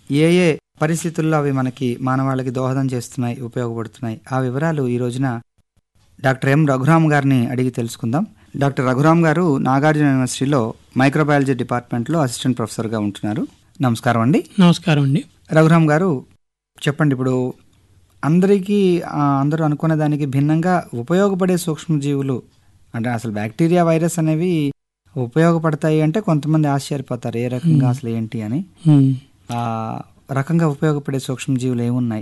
ఏ ఏ పరిస్థితుల్లో అవి మనకి మానవాళికి దోహదం చేస్తున్నాయి ఉపయోగపడుతున్నాయి ఆ వివరాలు ఈ రోజున డాక్టర్ ఎం రఘురామ్ గారిని అడిగి తెలుసుకుందాం డాక్టర్ రఘురామ్ గారు నాగార్జున యూనివర్సిటీలో మైక్రోబయాలజీ డిపార్ట్మెంట్లో అసిస్టెంట్ ప్రొఫెసర్గా ఉంటున్నారు నమస్కారం అండి నమస్కారం అండి రఘురామ్ గారు చెప్పండి ఇప్పుడు అందరికీ ఆ, అందరూ అనుకునే దానికి భిన్నంగా ఉపయోగపడే సూక్ష్మజీవులు అంటే అసలు బ్యాక్టీరియా వైరస్ అనేవి ఉపయోగపడతాయి అంటే కొంతమంది ఆశ్చర్యపోతారు ఏ రకంగా అసలు ఏంటి అని ఉమ్. ఆ రకంగా ఉపయోగపడే సూక్ష్మజీవులు ఏమున్నాయి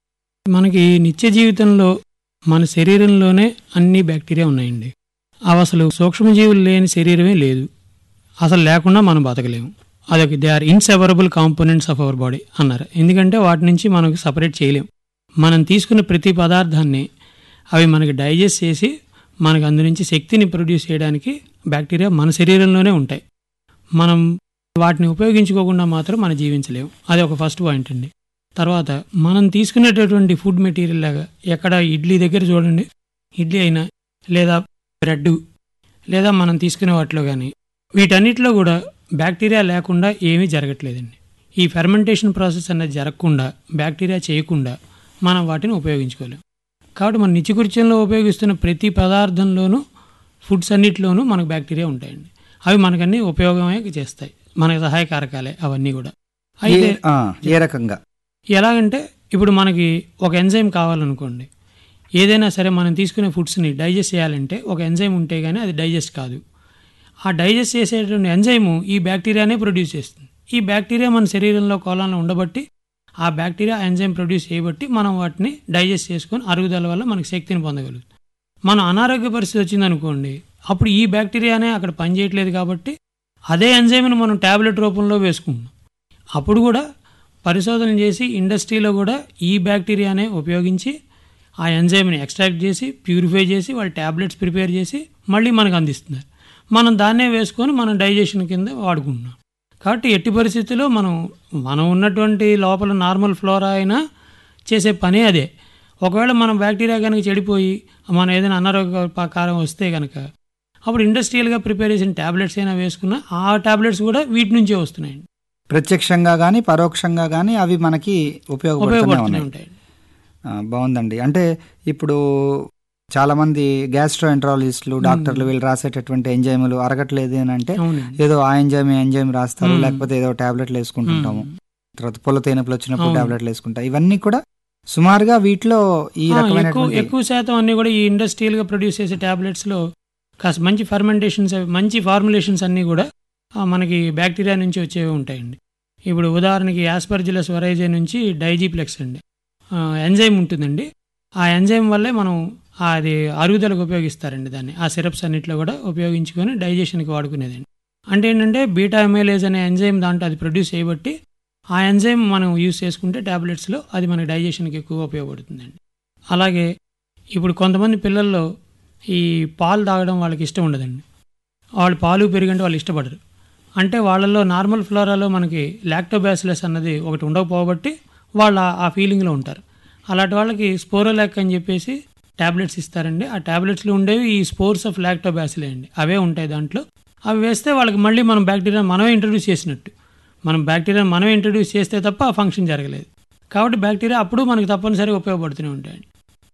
మనకి నిత్య జీవితంలో మన శరీరంలోనే అన్ని బ్యాక్టీరియా ఉన్నాయండి అవి అసలు సూక్ష్మజీవులు లేని శరీరమే లేదు అసలు లేకుండా మనం బతకలేము అదొక they are inseparable components of our body అన్నారు ఎందుకంటే వాటి నుంచి మనకు సపరేట్ చేయలేం మనం తీసుకున్న ప్రతి పదార్థాన్ని అవి మనకి డైజెస్ట్ చేసి మనకు అందు నుంచి శక్తిని ప్రొడ్యూస్ చేయడానికి బ్యాక్టీరియా మన శరీరంలోనే ఉంటాయి మనం వాటిని ఉపయోగించుకోకుండా మాత్రం మనం జీవించలేము అది ఒక ఫస్ట్ పాయింట్ అండి తర్వాత మనం తీసుకునేటటువంటి ఫుడ్ మెటీరియల్ లాగా ఎక్కడ ఇడ్లీ దగ్గర చూడండి ఇడ్లీ అయినా లేదా బ్రెడ్ లేదా మనం తీసుకునే వాటిలో కానీ వీటన్నిటిలో కూడా బ్యాక్టీరియా లేకుండా ఏమీ జరగట్లేదండి ఈ ఫెర్మెంటేషన్ ప్రాసెస్ అనేది జరగకుండా బ్యాక్టీరియా చేయకుండా మనం వాటిని ఉపయోగించుకోలేం కాబట్టి మన నిత్యకృత్యంలో ఉపయోగిస్తున్న ప్రతి పదార్థంలోనూ ఫుడ్స్ అన్నిటిలోనూ మనకు బ్యాక్టీరియా ఉంటాయండి అవి మనకన్నీ ఉపయోగమే చేస్తాయి మనకి సహాయకారకాలే అవన్నీ కూడా అయితే ఏ- ఆ, ఏ రకంగా ఎలాగంటే ఇప్పుడు మనకి ఒక ఎంజైమ్ కావాలనుకోండి ఏదైనా సరే మనం తీసుకునే ఫుడ్స్ని డైజెస్ట్ చేయాలంటే ఒక ఎంజైమ్ ఉంటే కానీ అది డైజెస్ట్ కాదు ఆ డైజెస్ట్ చేసేటువంటి ఎంజైము ఈ బ్యాక్టీరియానే ప్రొడ్యూస్ చేస్తుంది ఈ బ్యాక్టీరియా మన శరీరంలో కోలంలో ఉండబట్టి ఆ బ్యాక్టీరియా ఎంజైమ్ ప్రొడ్యూస్ చేయబట్టి మనం వాటిని డైజెస్ట్ చేసుకొని అరుగుదల వల్ల మనకి శక్తిని పొందగలుగుతాం మనం అనారోగ్య పరిస్థితి వచ్చిందనుకోండి అప్పుడు ఈ బ్యాక్టీరియానే అక్కడ పనిచేయట్లేదు కాబట్టి అదే ఎంజైమ్ని మనం ట్యాబ్లెట్ రూపంలో వేసుకుంటున్నాం అప్పుడు కూడా పరిశోధన చేసి ఇండస్ట్రీలో కూడా ఈ బ్యాక్టీరియానే ఉపయోగించి ఆ ఎంజైమ్ని ఎక్స్ట్రాక్ట్ చేసి ప్యూరిఫై చేసి వాళ్ళు ట్యాబ్లెట్స్ ప్రిపేర్ చేసి మళ్ళీ మనకు అందిస్తున్నారు మనం దాన్నే వేసుకొని మనం డైజెషన్ కింద వాడుకుంటున్నాం కాబట్టి ఎట్టి పరిస్థితుల్లో మనం మనం ఉన్నటువంటి లోపల నార్మల్ ఫ్లోరా అయినా చేసే పని అదే ఒకవేళ మనం బ్యాక్టీరియా కనుక చెడిపోయి మనం ఏదైనా అనారోగ్య ప్రకారం వస్తే కనుక అప్పుడు ఇండస్ట్రియల్గా ప్రిపేర్ చేసిన ట్యాబ్లెట్స్ అయినా వేసుకున్నా ఆ ట్యాబ్లెట్స్ కూడా వీటి నుంచే వస్తున్నాయండి ప్రత్యక్షంగా కానీ పరోక్షంగా కానీ అవి మనకి ఉపయోగపడుతూనే ఉపయోగపడుతూనే ఉన్నాయి ఉంటాయి ఆ, బాగుందండి అంటే ఇప్పుడు చాలా మంది గ్యాస్ట్రో ఎంట్రాలజిస్టులు డాక్టర్లు వీళ్ళు రాసేటటువంటి ఎంజైములు అరగట్లేదు అని అంటే అవునండి ఏదో ఆ ఎంజైమ్ ఈ ఎంజైమ్ రాస్తారు మ్మ్. లేకపోతే ఏదో టాబ్లెట్లు వేసుకుంటుంటాము మ్మ్. తర్వాత పొల తేనెపులు వచ్చినప్పుడు అవును. టాబ్లెట్లు వేసుకుంటాం ఇవన్నీ కూడా సుమారుగా వీటిలో ఈ ఆ, ఎక్కువ రకమైనటువంటి ఎక్కువ శాతం అన్ని కూడా ఈ ఇండస్ట్రియల్గా ప్రొడ్యూస్ చేసే ట్యాబ్లెట్స్ లో కాస్త మంచి ఫర్మెంటేషన్స్ అవి మంచి ఫార్ములేషన్స్ అన్నీ కూడా ఆ, మనకి బ్యాక్టీరియా నుంచి వచ్చేవి ఉంటాయండి ఇప్పుడు ఉదాహరణకి యాస్పర్జిలస్ వరైజే నుంచి డైజీప్లెక్స్ అండి ఎంజైమ్ ఉంటుందండి ఆ ఎంజైమ్ వల్లే మనం ఆ అది అరుగుదలకు ఉపయోగిస్తారండి దాన్ని ఆ సిరప్స్ అన్నిట్లో కూడా ఉపయోగించుకొని డైజెషన్కి వాడుకునేదండి అంటే ఏంటంటే బీటా ఎమైలేజ్ అనే ఎంజైమ్ దాంట్లో అది ప్రొడ్యూస్ చేయబట్టి ఆ ఎంజైమ్ మనం యూస్ చేసుకుంటే ట్యాబ్లెట్స్లో అది మనకి డైజెషన్కి ఎక్కువ ఉపయోగపడుతుందండి అలాగే ఇప్పుడు కొంతమంది పిల్లల్లో ఈ పాలు తాగడం వాళ్ళకి ఇష్టం ఉండదండి వాళ్ళు పాలు పెరిగంటే వాళ్ళు ఇష్టపడరు అంటే వాళ్ళల్లో నార్మల్ ఫ్లోరాలో మనకి లాక్టోబాసిలస్ అన్నది ఒకటి ఉండకపోబట్టి వాళ్ళు ఆ- ఆ ఫీలింగ్లో ఉంటారు అలాంటి వాళ్ళకి స్పోరోలాక్ అని చెప్పేసి ట్యాబ్లెట్స్ ఇస్తారండి ఆ ట్యాబ్లెట్స్లో ఉండేవి ఈ స్పోర్స్ ఆఫ్ లాక్టోబాసిలే అండి అవే ఉంటాయి దాంట్లో అవి వేస్తే వాళ్ళకి మళ్ళీ మనం బ్యాక్టీరియా మనమే ఇంట్రడ్యూస్ చేసినట్టు మనం బ్యాక్టీరియా మనమే ఇంట్రడ్యూస్ చేస్తే తప్ప ఆ ఫంక్షన్ జరగలేదు కాబట్టి బ్యాక్టీరియా అప్పుడు మనకు తప్పనిసరిగా ఉపయోగపడుతూనే ఉంటాయండి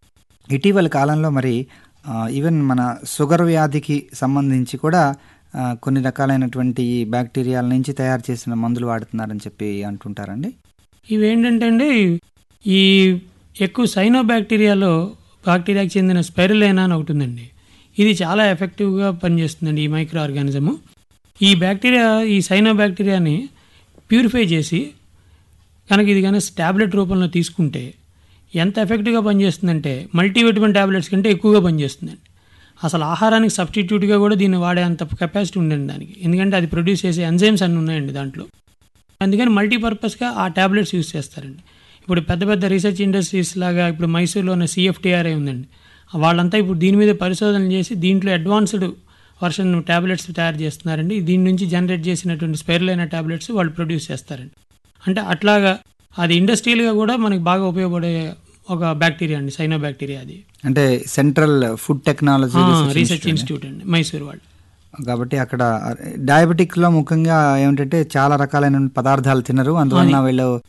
ఇటీవల కాలంలో మరి ఆ, ఈవెన్ మన షుగర్ వ్యాధికి సంబంధించి కూడా ఆ, కొన్ని రకాలైనటువంటి ఈ బ్యాక్టీరియాల నుంచి తయారు చేసిన మందులు వాడుతున్నారని చెప్పి అంటుంటారండి ఇవి ఏంటంటే అండి ఈ ఎక్కువ సైనో బ్యాక్టీరియాలో బ్యాక్టీరియాకి చెందిన స్పైరులైనా అని ఒకటి ఉందండి ఇది చాలా ఎఫెక్టివ్గా పనిచేస్తుందండి ఈ మైక్రో ఆర్గానిజము ఈ బ్యాక్టీరియా ఈ సైనో బ్యాక్టీరియాని ప్యూరిఫై చేసి కనుక ఇది కానీ ట్యాబ్లెట్ రూపంలో తీసుకుంటే ఎంత ఎఫెక్టివ్గా పనిచేస్తుందంటే మల్టీవిటమిన్ ట్యాబ్లెట్స్ కంటే ఎక్కువగా పనిచేస్తుందండి అసలు ఆహారానికి సబ్స్టిట్యూట్గా కూడా దీన్ని వాడే అంత కెపాసిటీ ఉందండి దానికి ఎందుకంటే అది ప్రొడ్యూస్ చేసే ఎంజైమ్స్ అన్నీ ఉన్నాయండి దాంట్లో అందుకని మల్టీపర్పస్గా ఆ ట్యాబ్లెట్స్ యూస్ చేస్తారండి ఇప్పుడు పెద్ద పెద్ద రీసెర్చ్ ఇండస్ట్రీస్ లాగా ఇప్పుడు మైసూర్లో ఉన్న సిఎఫ్టీఆర్ఐ ఉందండి వాళ్ళంతా ఇప్పుడు దీని మీద పరిశోధనలు చేసి దీంట్లో అడ్వాన్స్డ్ వర్షన్ ట్యాబ్లెట్స్ తయారు చేస్తున్నారండి దీని నుంచి జనరేట్ చేసినటువంటి స్పైరలైన ట్యాబ్లెట్స్ వాళ్ళు ప్రొడ్యూస్ చేస్తారండి అంటే అట్లాగా అది ఇండస్ట్రియల్గా కూడా మనకి బాగా ఉపయోగపడే ఒక బ్యాక్టీరియా అండి సైనో బ్యాక్టీరియా అది అంటే central food technology research institute అండి మైసూర్ వాళ్ళు కాబట్టి అక్కడ డయాబెటిక్ లో ముఖ్యంగా ఏమిటంటే చాలా రకాలైన పదార్థాలు తినరు అందువలన వీళ్ళు